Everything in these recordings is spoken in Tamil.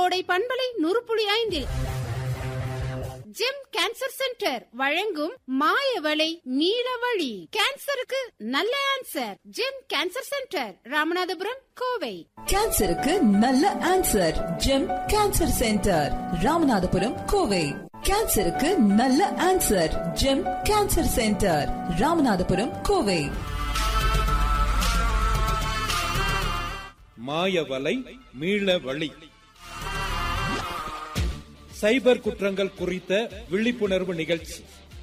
கோடை பண்பலை நூறு புள்ளி ஐந்தில் ஜெம் கேன்சர் சென்டர் வழங்கும் மாயவளை நீலவழி கேன்சருக்கு நல்ல answer Gem cancer centre Ramanathapuram Kovai கேன்சருக்கு நல்ல answer Gem cancer centre Ramanathapuram Kovai கேன்சருக்கு நல்ல answer Gem cancer centre Ramanathapuram Kovai மாயவலை மீள வழி சைபர் குற்றங்கள் குறித்த விழிப்புணர்வு நிகழ்ச்சி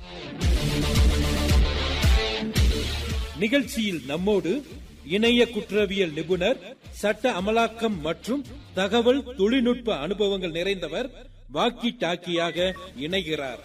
நிகழ்ச்சியில் நம்மோடு இணைய குற்றவியல் நிபுணர் சட்ட அமலாக்கம் மற்றும் தகவல் தொழில்நுட்ப அனுபவங்கள் நிறைந்தவர் வாக்கி டாக்கியாக இணைகிறார்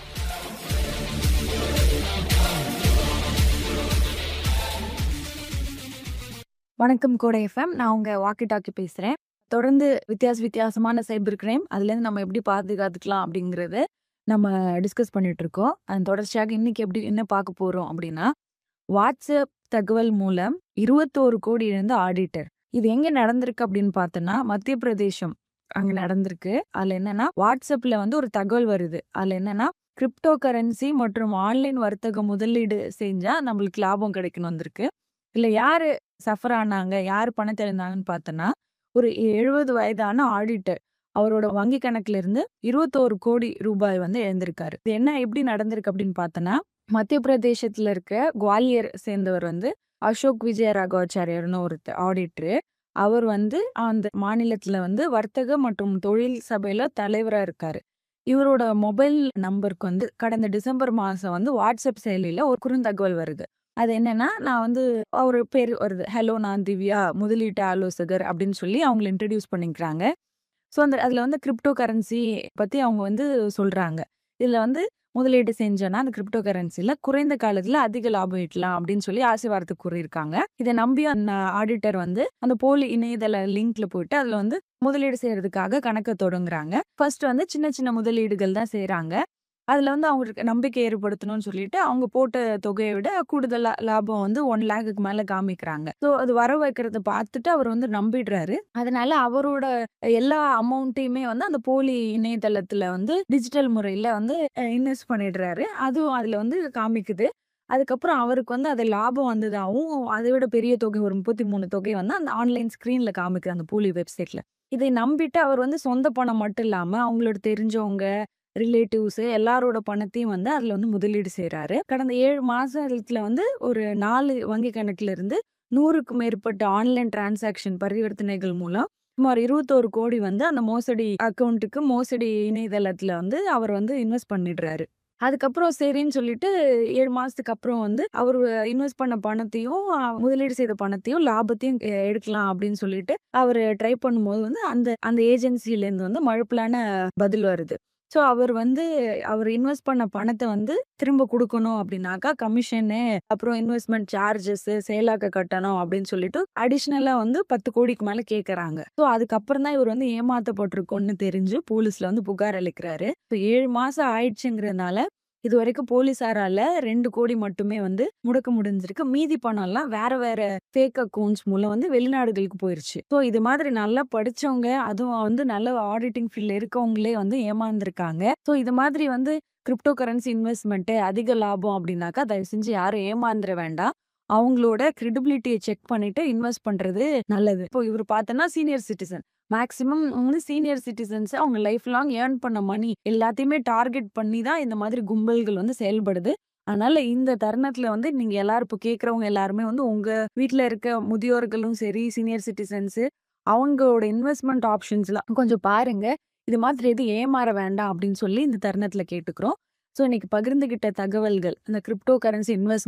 வணக்கம் கோடை எஃப்எம் நான் உங்க வாக்கி டாக்கி பேசுறேன் தொடர்ந்து வித்தியாச வித்தியாசமான சைபர் கிரைம் அதுலேருந்து நம்ம எப்படி பாதுகாத்துக்கலாம் அப்படிங்கறத நம்ம டிஸ்கஸ் பண்ணிட்டு இருக்கோம் அதன் தொடர்ச்சியாக இன்னைக்கு எப்படி என்ன பார்க்க போறோம் அப்படின்னா வாட்ஸ்அப் தகவல் மூலம் இருபத்தோரு கோடி இழந்த ஆடிட்டர் இது எங்க நடந்திருக்கு அப்படின்னு பார்த்தோன்னா மத்திய பிரதேசம் அங்க நடந்திருக்கு அதுல என்னன்னா வாட்ஸ்அப்ல வந்து ஒரு தகவல் வருது அதுல என்னன்னா கிரிப்டோ கரன்சி மற்றும் ஆன்லைன் வர்த்தக முதலீடு செஞ்சா நம்மளுக்கு லாபம் கிடைக்கணும் வந்திருக்கு இல்ல யாரு சஃபர் ஆனாங்க யார் பணத்தை இழந்தாங்கன்னு பார்த்தோன்னா ஒரு எழுபது வயதான ஆடிட்டர் அவரோட வங்கி கணக்குல இருந்து இருபத்தோரு கோடி ரூபாய் வந்து இழந்திருக்காரு இது என்ன எப்படி நடந்திருக்கு அப்படின்னு பார்த்தோன்னா மத்திய பிரதேசத்துல இருக்க குவாலியர் சேர்ந்தவர் வந்து அசோக் விஜய ராகவாச்சாரியர்னு ஒரு ஆடிட்டரு அவர் வந்து அந்த மாநிலத்துல வந்து வர்த்தக மற்றும் தொழில் சபையில தலைவரா இருக்காரு இவரோட மொபைல் நம்பருக்கு வந்து கடந்த டிசம்பர் மாசம் வந்து வாட்ஸ்அப் செயலியில ஒரு குறுந்தகவல் வருது அது என்னன்னா நான் வந்து அவர் பேர் வருது ஹலோ நான் திவ்யா முதலீட்டு ஆலோசகர் அப்படின்னு சொல்லி அவங்களை இன்ட்ரடியூஸ் பண்ணிக்கிறாங்க ஸோ அந்த அதில் வந்து கிரிப்டோ கரன்சி பற்றி அவங்க வந்து சொல்கிறாங்க இதில் வந்து முதலீடு செஞ்சோன்னா அந்த கிரிப்டோ கரன்சியில் குறைந்த காலத்தில் அதிக லாபம் ஈட்டலாம் அப்படின்னு சொல்லி ஆசீர்வாதத்தை கூறியிருக்காங்க இதை நம்பி அந்த ஆடிட்டர் வந்து அந்த போலி இணையதள லிங்க்ல போயிட்டு அதில் வந்து முதலீடு செய்யறதுக்காக கணக்கை தொடங்குறாங்க ஃபர்ஸ்ட் வந்து சின்ன சின்ன முதலீடுகள் தான் செய்கிறாங்க அதுல வந்து அவங்களுக்கு நம்பிக்கை ஏற்படுத்தணும்னு சொல்லிட்டு அவங்க போட்ட தொகையை விட கூடுதலா லாபம் வந்து ஒன் லேக்குக்கு மேல காமிக்கிறாங்க ஸோ அது வர வைக்கிறத பார்த்துட்டு அவர் வந்து நம்பிடுறாரு அதனால அவரோட எல்லா அமௌண்ட்டையுமே வந்து அந்த போலி இணையதளத்துல வந்து டிஜிட்டல் முறையில வந்து இன்வெஸ்ட் பண்ணிடுறாரு அதுவும் அதுல வந்து காமிக்குது அதுக்கப்புறம் அவருக்கு வந்து அது லாபம் வந்ததாகவும் அதை விட பெரிய தொகை ஒரு முப்பத்தி மூணு தொகை வந்து அந்த ஆன்லைன் ஸ்கிரீன்ல காமிக்குது அந்த போலி வெப்சைட்ல இதை நம்பிட்டு அவர் வந்து சொந்த பணம் மட்டும் இல்லாம அவங்களோட தெரிஞ்சவங்க ரிலேட்டிவ்ஸ் எல்லாரோட பணத்தையும் வந்து அதுல வந்து முதலீடு செய்யறாரு கடந்த ஏழு மாசத்துல வந்து ஒரு நாலு வங்கி கணக்குல இருந்து நூறுக்கும் மேற்பட்ட ஆன்லைன் டிரான்சாக்ஷன் பரிவர்த்தனைகள் மூலம் சுமார் இருபத்தோரு கோடி வந்து அந்த மோசடி அக்கௌண்ட்டுக்கு மோசடி இணையதளத்துல வந்து அவர் வந்து இன்வெஸ்ட் பண்ணிடுறாரு அதுக்கப்புறம் சரின்னு சொல்லிட்டு ஏழு மாசத்துக்கு அப்புறம் வந்து அவர் இன்வெஸ்ட் பண்ண பணத்தையும் முதலீடு செய்த பணத்தையும் லாபத்தையும் எடுக்கலாம் அப்படின்னு சொல்லிட்டு அவர் ட்ரை பண்ணும்போது வந்து அந்த அந்த ஏஜென்சில இருந்து வந்து மழுப்பலான பதில் வருது ஸோ அவர் வந்து அவர் இன்வெஸ்ட் பண்ண பணத்தை வந்து திரும்ப கொடுக்கணும் அப்படின்னாக்கா கமிஷனு அப்புறம் இன்வெஸ்ட்மெண்ட் சார்ஜஸ் செயலாக்க கட்டணம் அப்படின்னு சொல்லிட்டு அடிஷ்னலா வந்து பத்து கோடிக்கு மேல கேட்கறாங்க ஸோ அதுக்கப்புறம் தான் இவர் வந்து ஏமாத்தப்பட்டிருக்கோன்னு தெரிஞ்சு போலீஸ்ல வந்து புகார் அளிக்கிறாரு ஸோ ஏழு மாசம் ஆயிடுச்சுங்கிறதுனால இது வரைக்கும் போலீஸாரால ரெண்டு கோடி மட்டுமே வந்து முடக்க முடிஞ்சிருக்கு மீதி பணம் எல்லாம் வேற வேற ஃபேக் அக்கௌண்ட்ஸ் மூலம் வந்து வெளிநாடுகளுக்கு போயிருச்சு ஸோ இது மாதிரி நல்லா படிச்சவங்க அதுவும் வந்து நல்ல ஆடிட்டிங் ஃபீல்ட்ல இருக்கவங்களே வந்து ஏமாந்துருக்காங்க ஸோ இது மாதிரி வந்து கிரிப்டோ கரன்சி இன்வெஸ்ட்மெண்ட் அதிக லாபம் அப்படின்னாக்கா தயவு செஞ்சு யாரும் ஏமாந்துட வேண்டாம் அவங்களோட கிரெடிபிலிட்டியை செக் பண்ணிட்டு இன்வெஸ்ட் பண்றது நல்லது இப்போ இவர் பார்த்தோன்னா சீனியர் சிட்டிசன் மேக்சிமம் வந்து சீனியர் சிட்டிசன்ஸ் அவங்க லைஃப் லாங் ஏர்ன் பண்ண மணி எல்லாத்தையுமே டார்கெட் பண்ணி தான் இந்த மாதிரி கும்பல்கள் வந்து செயல்படுது அதனால இந்த தருணத்துல வந்து நீங்க எல்லாரும் இப்போ கேட்கறவங்க எல்லாருமே வந்து உங்க வீட்டுல இருக்க முதியோர்களும் சரி சீனியர் சிட்டிசன்ஸ் அவங்களோட இன்வெஸ்ட்மெண்ட் ஆப்ஷன்ஸ்லாம் கொஞ்சம் பாருங்க இது மாதிரி எது ஏமாற வேண்டாம் அப்படின்னு சொல்லி இந்த தருணத்துல கேட்டுக்கிறோம் ஸோ இன்னைக்கு பகிர்ந்துகிட்ட தகவல்கள் அந்த கிரிப்டோ கரன்சி இன்வெஸ்ட்மெண்ட்